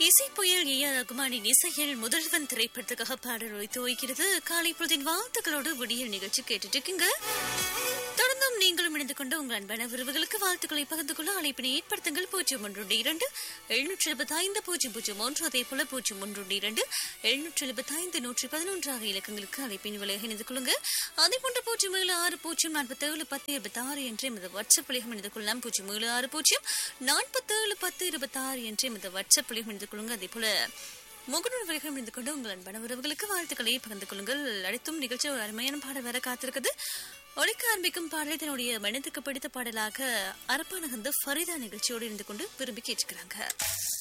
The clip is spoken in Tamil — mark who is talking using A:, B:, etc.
A: இசை புயல் ஏ ஆர் ரகுமானின் இசையில் முதல்வன் திரைப்படத்துக்காக பாடல் வைத்து வைக்கிறது காலை பொழுதின் வாழ்த்துக்களோடு விடியல் நிகழ்ச்சி கேட்டுட்டு இருக்கீங்க தொடர்ந்தும் நீங்களும் இணைந்து கொண்டு உங்கள் அன்பான உறவுகளுக்கு வாழ்த்துக்களை பகிர்ந்து கொள்ள அழைப்பினை ஏற்படுத்துங்கள் பூஜ்ஜியம் ஒன்று இரண்டு எழுநூற்றி எழுபத்தி ஐந்து பூஜ்ஜியம் பூஜ்ஜியம் ஒன்று அதே போல பூஜ்ஜியம் ஒன்று இரண்டு எழுநூற்றி எழுபத்தி ஐந்து நூற்றி பதினொன்று ஆகிய இலக்கங்களுக்கு அழைப்பின் விலையாக இணைந்து கொள்ளுங்க அதே போன்ற பூஜ்ஜியம் ஏழு ஆறு பூஜ்ஜியம் நாற்பத்தி ஏழு பத்து இருபத்தி ஆறு என்று எமது வாட்ஸ்அப் வழியாக இணைந்து கொள்ளலாம் பூஜ்ஜியம் ஏழு ஆறு பூஜ்ஜியம் நாற்பத்தேழு பத்து இருபத்தி ஆறு என்று எமது வாட்ஸ்அப் வழியாக இணைந்து கொள்ளுங்க அதே போல முகநூல் வழிகள் இணைந்து கொண்டு உங்கள் அன்பான உறவுகளுக்கு வாழ்த்துக்களை பகிர்ந்து கொள்ளுங்கள் அழைத்தும் நிகழ்ச்சி ஒரு அருமையான பாடல் வர காத்திருக்குது ஒழிக்க ஆரம்பிக்கும் பாடலை தன்னுடைய மனதுக்கு பிடித்த பாடலாக அரப்பானகந்து ஃபரிதா நிகழ்ச்சியோடு இருந்து கொண்டு விரும்பி கேட்டுக்கிறாங்க